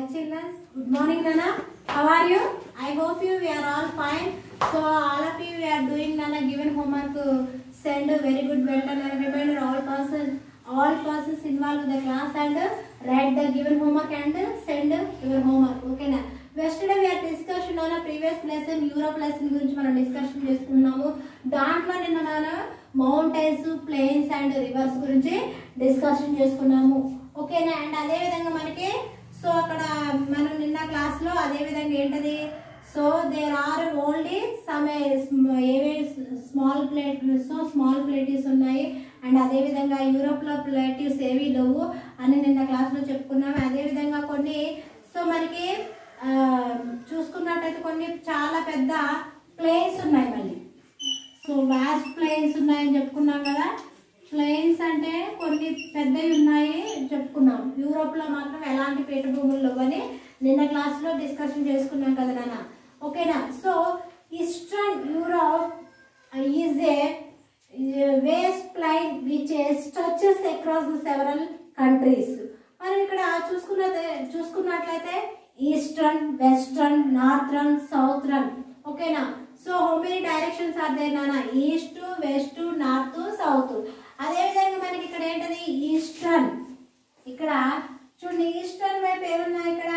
children. Good morning, Nana. How are you? I hope you we are all fine. So all of you we are doing Nana given homework. uh, Send a very good well done and reminder all persons all persons involved in the class and uh, write the given homework and uh, send uh, your homework. Okay na. Yesterday we are discussion on a previous lesson Europe lesson గురించి మనం discussion చేసుకున్నాము దాంట్లో నిన్న నేను mountains plains and rivers గురించి discussion చేసుకున్నాము ఓకేనా and అదే విధంగా మనకి సో అక్కడ మనం నిన్న క్లాస్ లో అదే విధంగా ఏంటది so there are only some ఏవే small plateau so small plateaus ఉన్నాయి అండ్ అదే విధంగా యూరోప్ లో ప్లేటివ్స్ ఏవి లేవు అని నిన్న క్లాస్ లో చెప్పుకున్నాము అదే విధంగా కొన్ని సో మనకి ఆ, చూసుకున్నట్టయితే కొన్ని చాలా పెద్ద ప్లేన్స్ ఉన్నాయి మళ్ళీ సో వాస్ట్ ప్లేన్స్ ఉన్నాయని చెప్పుకున్నాం కదా ప్లేన్స్ అంటే కొన్ని పెద్దవి ఉన్నాయి చెప్పుకున్నాం యూరోప్ లో మాత్రం ఎలాంటి పీఠభూములు లేవని నిన్న క్లాస్ లో డిస్కషన్ చేసుకున్నాం కదా నాన్న ఓకేనా so eastern Europe is a vast plain which stretches across the several countries మనం ఇక్కడ చూసుకున్న చూసుకున్నట్లయితే ఈస్టర్న్ వెస్టర్న్ నార్థరన్ సౌత్రన్ ఓకేనా so how many directions are there నాన్న ఈస్ట్ వెస్ట్ నార్త్ సౌత్ అదే విధంగా మనకి ఇక్కడ ఏంటది ఈస్టర్న్ ఇక్కడ చూడండి ఈస్టర్న్ వైపు ఏమున్నాయి ఇక్కడ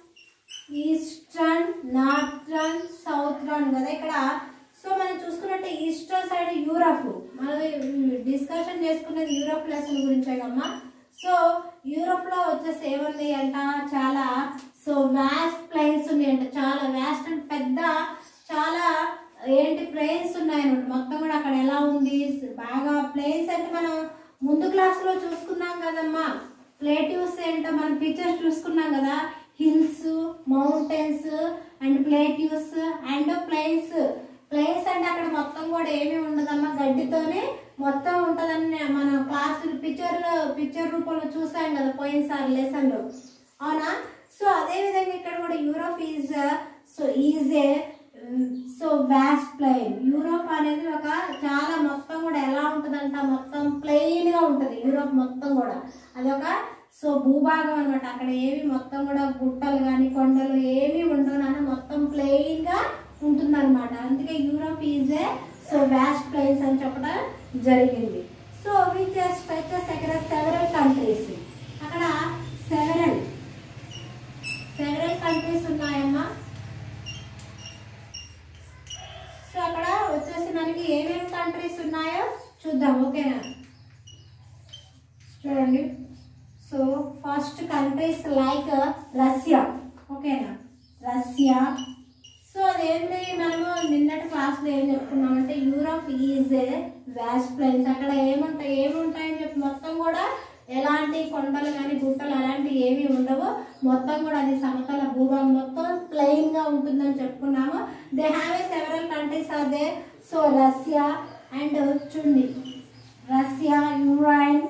ఈస్టర్న్ నార్థరన్ సౌత్రన్ కదా ఇక్కడ సో మనం చూసుకున్నట్టే ఈస్టర్న్ సైడ్ యూరప్ మనం డిస్కషన్ చేసుకున్నది యూరప్ లెసన్ గురించే కమ్మా సో యూరోప్ లో వచ్చేసి ఏముంది అంట చాలా సో వ్యాస్ట్ ప్లేన్స్ ఉన్నాయి అంట చాలా వ్యాస్ట్ అండ్ పెద్ద చాలా ఏంటి ప్లేన్స్ ఉన్నాయన్నమాట మొత్తం కూడా అక్కడ ఎలా ఉంది బాగా ప్లేన్స్ అంటే మనం ముందు క్లాస్ లో చూసుకున్నాం కదమ్మా ప్లేటివ్స్ ఏంటో మనం పిక్చర్స్ చూసుకున్నాం కదా hills mountains and plateaus and plains plains అంటే అక్కడ మొత్తం కూడా ఏమీ ఉండదమ్మా గడ్డితోనే మొత్తం ఉంటదని మన క్లాస్ పిక్చర్ పిక్చర్ రూపంలో చూసాం కదా పోయినసారి లెసన్ లో అవునా సో అదే విధంగా ఇక్కడ కూడా Europe is so is a so vast plain Europe అనేది ఒక చాలా మొత్తం కూడా ఎలా ఉంటుందంట మొత్తం ప్లెయిన్ గా ఉంటది యూరోప్ మొత్తం కూడా అదొక సో భూభాగం అనమాట అక్కడ ఏవి మొత్తం కూడా గుట్టలు కానీ కొండలు ఏమీ ఉండవు నాన్న మొత్తం ప్లెయిన్ గా ఉంటుందన్నమాట అందుకే Europe is a so vast place అని చెప్పడం జరిగింది సో విచ్ స్ట్రెచెస్ అక్కడ సెవరల్ కంట్రీస్ అక్కడ సెవరల్ సెవరల్ కంట్రీస్ ఉన్నాయమ్మా సో అక్కడ వచ్చేసి మనకి ఏమేమి కంట్రీస్ ఉన్నాయో చూద్దాం ఓకేనా చూడండి so first countries like Russia ఓకేనా రష్యా సో అదేంటి మనము నిన్నటి క్లాస్లో ఏం చెప్పుకున్నామంటే Europe is a vast plains అక్కడ ఏముంటాయి ఏముంటాయని చెప్పి మొత్తం కూడా ఎలాంటి కొండలు కానీ గుట్టలు అలాంటివి ఏమీ ఉండవు మొత్తం కూడా అది సమతల భూభాగం మొత్తం ప్లెయిన్ గా ఉంటుందని చెప్పుకున్నాము they have a several countries are they so Russia and చూడండి రష్యా యురైన్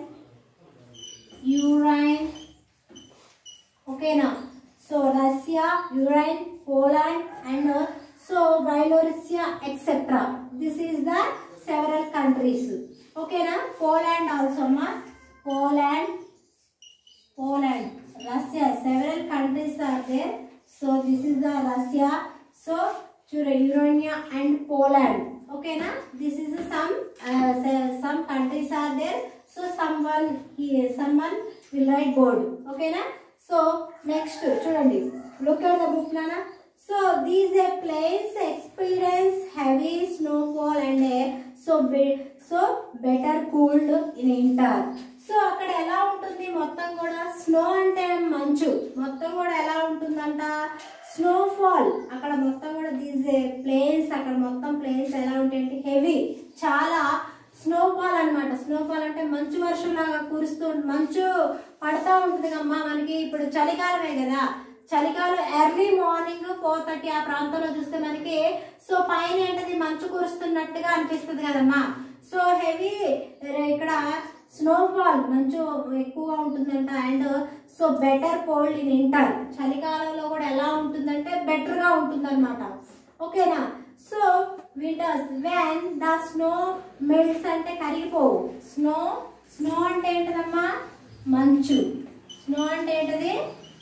యురైన్ ఓకేనా so Russia Ukraine Poland and so Byelorussia etcetera this is the several countries ఓకేనా పోలాండ్ ఆల్సో అమ్మా Poland Poland Russia several countries are there so this is the Russia so చూడ యురేనియా and Poland ఓకేనా this is some some countries are there so some one some one will write board ఓకేనా so next చూడండి look at the book నానా so these a place experience heavy snowfall and so so better cooled in winter so అక్కడ ఎలా ఉంటుంది మొత్తం కూడా snow అంటే మంచు మొత్తం కూడా ఎలా ఉంటుందంట స్నోఫాల్ అక్కడ మొత్తం కూడా దీస్ ఏ ప్లేన్స్ అక్కడ మొత్తం ప్లేన్స్ ఎలా ఉంటాయంటే హెవీ చాలా స్నోఫాల్ అన్నమాట స్నోఫాల్ అంటే మంచు వర్షం లాగా కురుస్తూ మంచు పడతా ఉంటుంది అమ్మా మనకి ఇప్పుడు చలికాలమే కదా చలికాలం ఎర్లీ మార్నింగ్ ఫోర్ థర్టీ ఆ ప్రాంతంలో చూస్తే మనకి సో పైన ఏంటది మంచు కురుస్తున్నట్టుగా అనిపిస్తుంది కదమ్మా సో హెవీ ఇక్కడ స్నోఫాల్ మంచు ఎక్కువగా ఉంటుందంట and so better cold in winter చలికాలంలో కూడా ఎలా ఉంటుందంటే బెటర్ గా ఉంటుందన్నమాట ఓకేనా so winters when the snow melts అంటే కరిగిపోవు స్నో స్నో అంటే ఏంటదమ్మా మంచు స్నో అంటే ఏంటది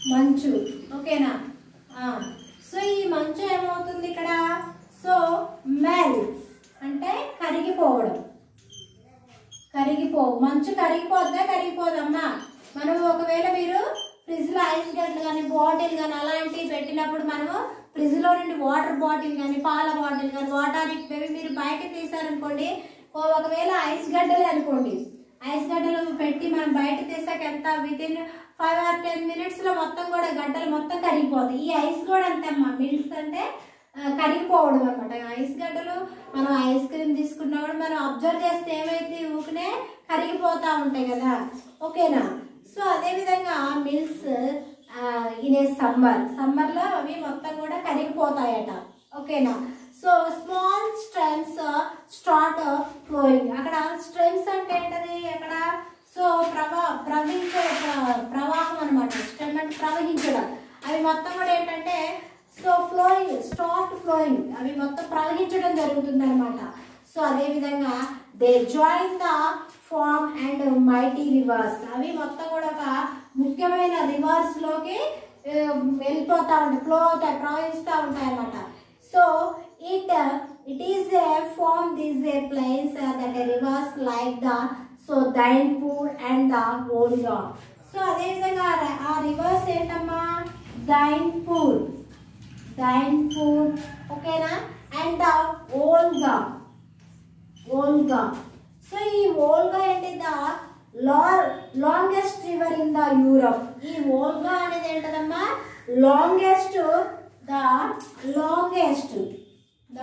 మంచు ఓకేనా సో ఈ మంచు ఏమవుతుంది ఇక్కడ సో మెల్స్ అంటే కరిగిపోవడం కరిగిపోవు మంచు కరిగిపోద్దా కరిగిపోదమ్మా మనం ఒకవేళ మీరు ఫ్రిడ్జ్ లో ఐస్ గడ్డలు కానీ బాటిల్ కానీ అలాంటివి పెట్టినప్పుడు మనము ఫ్రిడ్జ్ లో నుండి వాటర్ బాటిల్ కానీ పాల బాటిల్ కానీ వాటర్ ఇవి మీరు బయట తీసారనుకోండి ఓ ఒకవేళ ఐస్ గడ్డలే అనుకోండి ఐస్ గడ్డలు పెట్టి మనం బయట తీసాక ఎంత within five or ten minutes లో మొత్తం కూడా గడ్డలు మొత్తం కరిగిపోతాయి ఈ ఐస్ కూడా అంతే అమ్మా మిల్స్ అంటే ఆ, కరిగిపోవడం అనమాట ఐస్ గడ్డలు మనం ఐస్ క్రీమ్ తీసుకున్నా కూడా మనం అబ్జర్వ్ చేస్తే ఏమైతే ఊకనే కరిగిపోతా ఉంటాయి కదా ఓకేనా సో అదే విధంగా మిల్స్ ఇన్ ఏ సమ్మర్ సమ్మర్లో అవి మొత్తం కూడా కరిగిపోతాయట ఓకేనా so small streams start flowing అక్కడ స్ట్రెమ్స్ అంటే ఏంటది అక్కడ సో ప్రవా ప్రవహించే ప్ర- ప్రవాహం అనమాట స్ట్రెమ్ అంటే ప్రవహించడం అవి మొత్తం కూడా ఏంటంటే సో ఫ్లోయింగ్ స్టార్ట్ ఫ్లోయింగ్ అవి మొత్తం ప్రవహించడం జరుగుతుంది అనమాట సో అదే విధంగా they join the form and mighty rivers అవి మొత్తం కూడా ఒక ముఖ్యమైన రివర్స్ లోకి ఆ, వెళ్ళిపోతా ఉంటాయి ఫ్లో అవుతాయి ప్రవహిస్తూ ఉంటాయి అన్నమాట so it it is a form this a place that rivers like the so Dnieper and the Volga so అదే విధంగా ఆ ర- ఆ రివర్స్ ఏంటమ్మా దైన్పూర్ దైన్పూర్ ఓకేనా and the Volga Volga so ఈ ఓల్గా ఏంటి the longest river in the Europe ఈ ఓల్గా అనేది ఏంటదమ్మా longest the longest the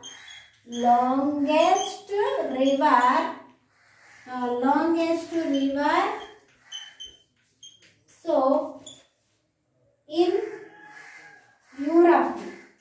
longest river longest river so in Europe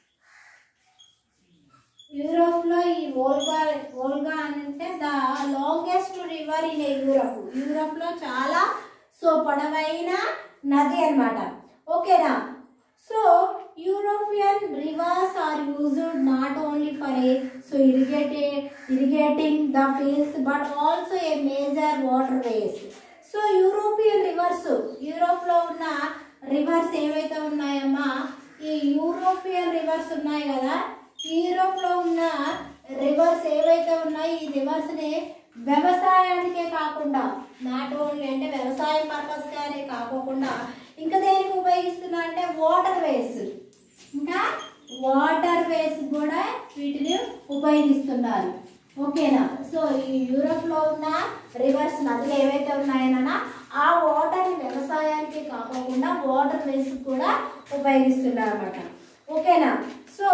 Europe లో ఈ ఓల్గా ఓల్గా అని అంటే the longest river in Europe Europe లో చాలా సో పొడవైన నది అన్నమాట ఓకేనా so European rivers are used not only for a so irrigated irrigating the fields but also a major water ways so European rivers Europe లో ఉన్న reverse ఏవైతే ఉన్నాయమ్మా ఈ యూరోపియన్ రివర్స్ ఉన్నాయి కదా యూరోప్ లో ఉన్న రివర్స్ ఏవైతే ఉన్నాయో ఈ రివర్స్ ని వ్యవసాయానికే కాకుండా నాట్ ఓన్లీ అంటే వ్యవసాయం పర్పస్ గానే కాకోకుండా ఇంకా దేనికి ఉపయోగిస్తున్నా అంటే వాటర్ వేస్ ఇంకా వాటర్ వేస్ కూడా వీటిని ఉపయోగిస్తున్నారు ఓకేనా సో ఈ యూరోప్ లో ఉన్న రివర్స్ నదులు ఏవైతే ఉన్నాయన్నా ఆ వాటర్ ని వ్యవసాయానికి కాకోకుండా వాటర్ వేస్ కూడా ఉపయోగిస్తున్నారు అనమాట ఓకేనా so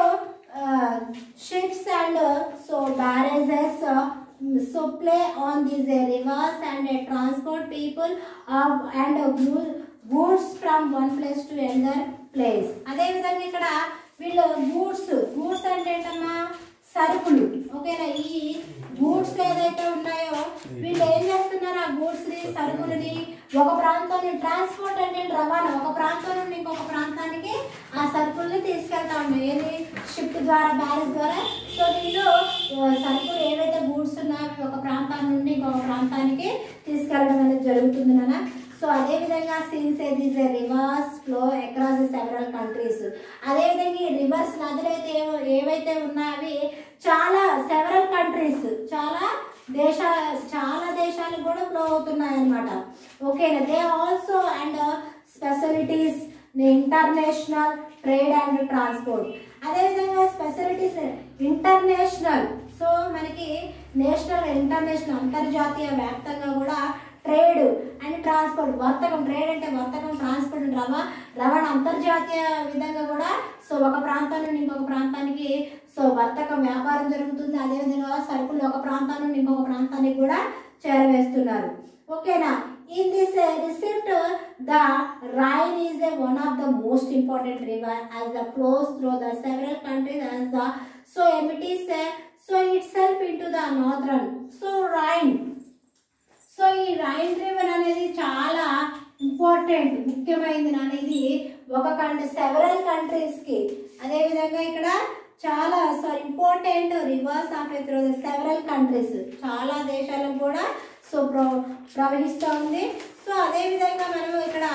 ships and so barrages so play on these rivers and transport people and goods from one place to another place అదేవిధంగా ఇక్కడ వీళ్ళు గూడ్స్ గూడ్స్ అంటే ఏంటమ్మా సరుకులు ఓకేనా ఈ గూడ్స్ ఏదైతే ఉన్నాయో వీళ్ళు ఏం చేస్తున్నారు ఆ గూడ్స్ ని సరుకులని ఒక ప్రాంతాన్ని ట్రాన్స్పోర్ట్ అంటే రవాణా ఒక ప్రాంతం నుండి ఇంకొక ప్రాంతానికి ఆ సరుకుల్ని తీసుకెళ్తా ఉన్నాయి ఏది షిప్ ద్వారా బ్యారేజ్ ద్వారా సో వీళ్ళు ఆ, సరుకులు ఏవైతే గూడ్స్ ఉన్నాయో అవి ఒక ప్రాంతం నుండి ఇంకొక ప్రాంతానికి తీసుకెళ్ళడం అనేది జరుగుతుంది నాన్న సో అదే విధంగా since this rivers flow across several countries అదే విధంగా ఈ రివర్స్ నదులు అయితే ఏవో- ఏవైతే ఉన్నాయో అవి చాలా సెవరల్ కంట్రీస్ చాలా దేశ చాలా దేశాలకు కూడా ఫ్లో అవుతున్నాయి అన్నమాట ఓకేనా they also and specialities international trade and transport అదేవిధంగా స్పెషలిటీస్ ఇంటర్నేషనల్ సో మనకి నేషనల్ ఇంటర్నేషనల్ అంతర్జాతీయ వ్యాప్తంగా కూడా ట్రేడ్ అండ్ ట్రాన్స్పోర్ట్ వర్తకం ట్రేడ్ అంటే వర్తకం ట్రాన్స్పోర్ట్ రవా రవాణా అంతర్జాతీయ విధంగా కూడా సో ఒక ప్రాంతం నుండి ఇంకొక ప్రాంతానికి సో వర్తకం వ్యాపారం జరుగుతుంది అదేవిధంగా సరుకులు ఒక ప్రాంతం నుండి ఇంకొక ప్రాంతానికి కూడా చేరవేస్తున్నారు ఓకేనా in this receipt the Rhine is a one of the most important river as the flows through the several countries as the so empties so itself into the northern so Rhine so ఈ Rhine river అనేది చాలా important ముఖ్యమైనది అనేది ఒక country several కంట్రీస్కి అదేవిధంగా ఇక్కడ చాలా so important rivers of through several countries చాలా దేశాలకు కూడా సో ప్ర ప్రవహిస్తూ ఉంది సో అదేవిధంగా మనం ఇక్కడ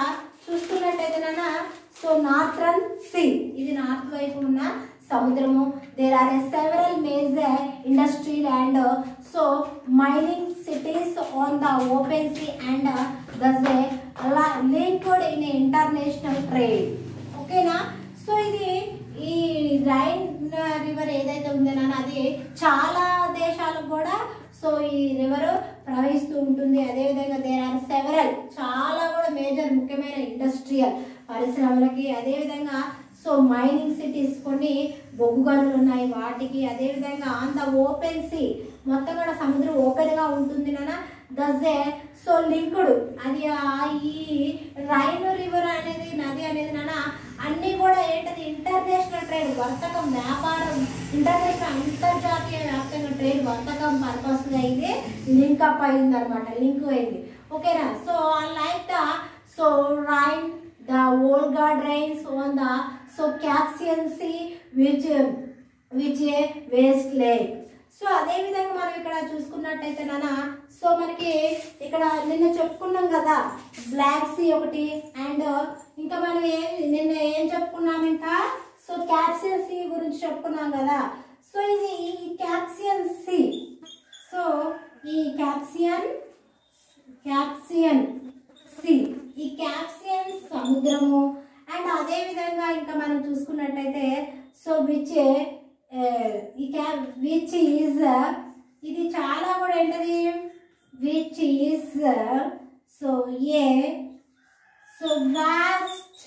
చూసుకున్నట్టయితే నాన్న సో నార్థన్ సీ ఇది నార్త్ వైపు ఉన్న సముద్రము there are several major industrial and so mining cities on the open sea and thus a అలా లింక్డ్ ఇన్ ఇంటర్నేషనల్ ట్రేడ్ ఓకేనా సో ఇది ఈ రైన్ రివర్ ఏదైతే ఉందో నాన్న అది చాలా దేశాలకు కూడా సో ఈ రివర్ ప్రవహిస్తూ ఉంటుంది అదేవిధంగా దేర్ ఆర్ సెవరల్ చాలా కూడా మేజర్ ముఖ్యమైన ఇండస్ట్రియల్ పరిశ్రమలకి అదేవిధంగా సో మైనింగ్ సిటీస్ కొన్ని బొగ్గు గనులు ఉన్నాయి వాటికి అదేవిధంగా ఆన్ ద ఓపెన్ సీ మొత్తం కూడా సముద్రం ఓపెన్ గా ఉంటుంది నాన్న దస్ సో లింకుడు అది ఆ ఈ రైన్ రివర్ అనేది నది అనేది నాన్న అన్ని కూడా ఏంటది ఇంటర్నేషనల్ ట్రేడ్ వర్తకం వ్యాపారం ఇంటర్నేషనల్ అంతర్జాతీయ వ్యాప్తంగా ట్రేడ్ వర్తకం పర్పస్ గా ఇది లింక్ అప్ అయింది అనమాట లింక్ అయింది ఓకేనా so like the so Rhine the Volga drains on the so Caspian sea which which a vast lake so అదే విధంగా మనం ఇక్కడ చూసుకున్నట్టయితే నాన్న సో మనకి ఇక్కడ నిన్న చెప్పుకున్నాం కదా బ్లాక్ సీ ఒకటి అండ్ ఇంకా మనం ఏం నిన్న ఏం చెప్పుకున్నాం ఇంకా సో క్యాప్సియన్ సీ గురించి చెప్పుకున్నాం కదా సో ఇది ఈ క్యాప్సియన్ సీ సో ఈ క్యాప్సియన్ క్యాప్సియన్ సి ఈ క్యాప్సియన్ సముద్రము అండ్ అదే విధంగా ఇంకా మనం చూసుకున్నట్టయితే సో విచ్ ఈ క్యాప్ విచ్ ఈజ్ ఇది చాలా కూడా ఏంటది which is so a so vast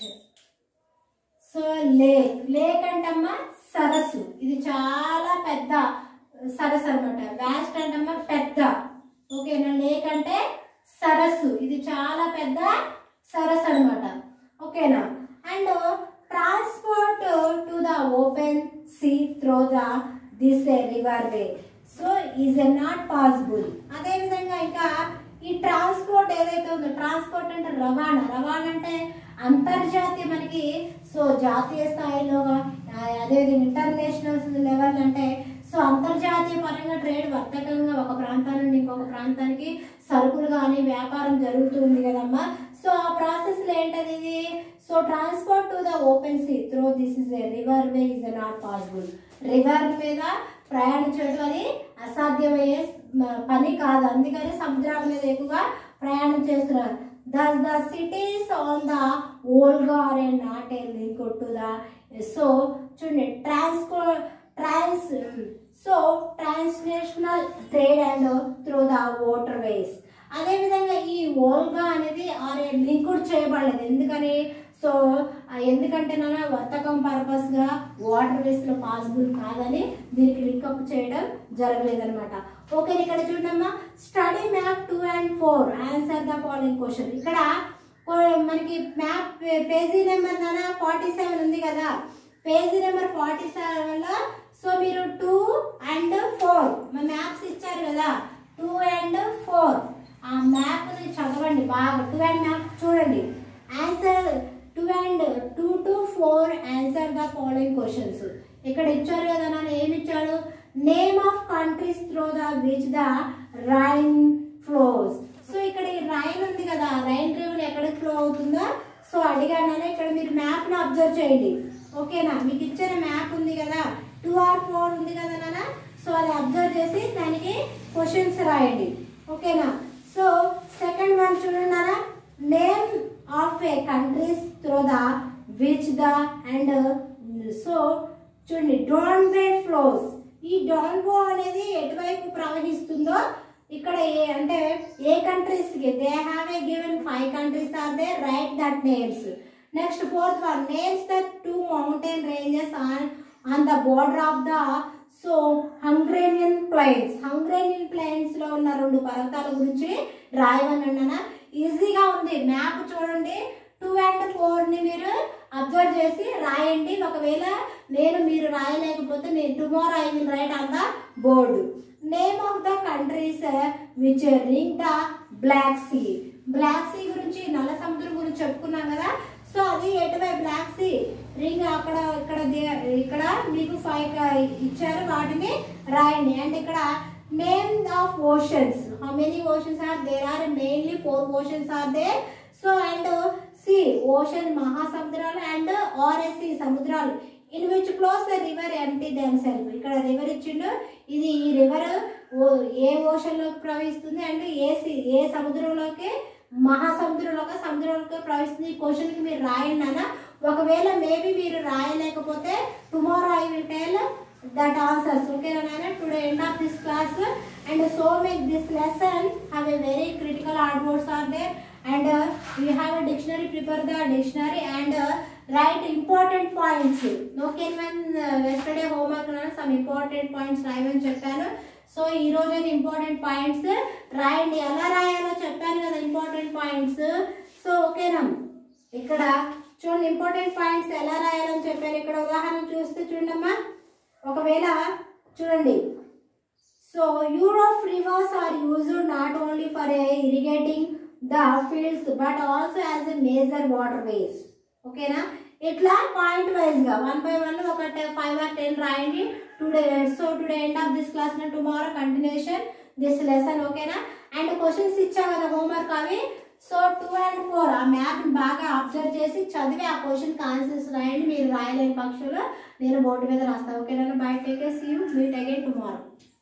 so lake lake అంటమ్మా సరస్సు ఇది చాలా పెద్ద సరస్సు అనమాట వ్యాస్ట్ అంటమ్మా పెద్ద ఓకేనా లేక్ అంటే సరస్సు ఇది చాలా పెద్ద సరస్సు అనమాట ఓకేనా and transport to the open sea through the this river way so is a not possible అదే విధంగా ఇంకా ఈ ట్రాన్స్పోర్ట్ ఏదైతే ఉందో ట్రాన్స్పోర్ట్ అంటే రవాణా రవాణా అంటే అంతర్జాతీయ మనకి సో జాతీయ స్థాయిలో ఆ, అదేవిధంగా ఇంటర్నేషనల్ లెవెల్ అంటే సో అంతర్జాతీయ పరంగా ట్రేడ్ వర్తకంగా ఒక ప్రాంతం నుండి ఇంకొక ప్రాంతానికి సరుకులు కానీ వ్యాపారం జరుగుతుంది కదమ్మా సో ఆ ప్రాసెస్ లో ఏంటది ఇది so transport to the open sea through this is a river way is not possible river మీద ప్రయాణించడం అది అసాధ్యమయ్యే మ- పని కాదు అందుకని సముద్రాల మీద ఎక్కువగా ప్రయాణం చేస్తున్నారు thus the cities on the Volga are a not a link to the so చూడండి ట్రాన్స్పో ట్రాన్స్ so transnational trade and through the water ways అదేవిధంగా ఈ ఓల్గా అనేది ఆర్ లింక్డ్ చేయబడలేదు ఎందుకని సో ఆ, ఎందుకంటే నాన్న వర్తకం పర్పస్ గా వాటర్ వేస్ లో పాసిబుల్ కాదని దీనికి లింకప్ చేయడం జరగలేదన్నమాట ఓకే ఇక్కడ చూడమ్మా study map two and four answer the following question ఇక్కడ కో- మనకి మ్యాప్ పేజీ నెంబర్ నాన్న ఫార్టీ సెవెన్ ఉంది కదా పేజీ నెంబర్ ఫార్టీ సెవెన్ లో సో మీరు టూ అండ్ ఫోర్ మా మ్యాప్స్ ఇచ్చారు కదా టూ అండ్ ఫోర్ ఆ మ్యాప్ ని చదవండి బాగా టూ అండ్ మ్యాప్ చూడండి answer two and two to four answer the following questions ఇక్కడ ఇచ్చారు కదా నాన్న ఏమి ఇచ్చాడు name of countries through the which the Rhine flows so ఇక్కడ ఈ రైన్ ఉంది కదా రైన్ రివర్ ఎక్కడికి ఫ్లో అవుతుందో సో అడిగాను నాన్న. ఇక్కడ మీరు మ్యాప్ ని అబ్జర్వ్ చేయండి ఓకేనా మీకు ఇచ్చిన మ్యాప్ ఉంది కదా టూ ఆర్ ఫోర్ ఉంది కదా నాన్న సో అది అబ్జర్వ్ చేసి దానికి క్వశ్చన్స్ రాయండి ఓకేనా సో సెకండ్ వన్ చూడండి నాన్న name of a countries through the which the and so చూడండి డోన్బే ఫ్లోస్ ఈ డోన్బో అనేది ఎటువైపు ప్రవహిస్తుందో ఇక్కడ ఏ అంటే ఏ కంట్రీస్ కి they have a given five countries are they right that names next fourth one names the two mountain ranges on on the border of the so Hungarian plains Hungarian plains లో ఉన్న రెండు పర్వతాల గురించి రాయమన్నా ఈజీగా ఉంది map చూడండి two and four ని మీరు అబ్జర్వ్ చేసి రాయండి ఒకవేళ నేను మీరు రాయలేకపోతే నేను tomorrow I will write on the board name of the countries which ring the black sea black sea గురించి నల్ల సముద్రం గురించి చెప్పుకున్నాం కదా సో అది ఎటువైపు బ్లాక్ సీ రింగ్ అక్కడ ఇక్కడ దే- ఇక్కడ మీకు ఫైవ్ ఇచ్చారు వాటిని రాయండి అండ్ ఇక్కడ name of oceans how many oceans are there are mainly four oceans are there so and sea ocean మహాసముద్రాలు అండ్ ఆర్ఎస్సి సముద్రాలు in which flows the river empty themselves ఇక్కడ రివర్ ఇచ్చిండు ఇది ఈ రివర్ ఏ ఓషన్లోకి ప్రవహిస్తుంది అండ్ ఏ సి ఏ సముద్రంలోకి మహాసముద్రంలోకి సముద్రంలోకి ప్రవహిస్తుంది ఈ క్వశ్చన్కి మీరు రాయండి అన్న ఒకవేళ మేబీ మీరు రాయలేకపోతే tomorrow I will tell that answers ఓకేనా నాన్న today end of this class and so make this lesson have a very critical hard words are there and you have a dictionary prepare the dictionary and write important points okay one yesterday homework some important points రాయమని చెప్పాను so ఈ రోజు important points రాయండి ఎలా రాయాలో చెప్పాను కదా important points so ఓకేనా ఇక్కడ చూడండి ఇంపార్టెంట్ పాయింట్స్ ఎలా రాయాలని చెప్పాను ఇక్కడ ఉదాహరణ చూస్తే చూడమ్మా ఒకవేళ చూడండి so Europe rivers are used not only for irrigating the fields but also as a major water ways ఓకేనా ఇట్లా పాయింట్ వైజ్ గా వన్ బై వన్ ఒక ఫైవ్ ఆర్ టెన్ రాయండి today so today end of this class tomorrow continuation this lesson ఓకేనా and questions ఇచ్చా కదా homework అవి so two and four ఆ మ్యాప్ బాగా అబ్జర్వ్ చేసి చదివి ఆ క్వశ్చన్ ఆన్సర్స్ రాయండి మీరు రాయలేని పక్షులు నేను బోర్డు మీద రాస్తాను ఓకేనా bye take see you meet again tomorrow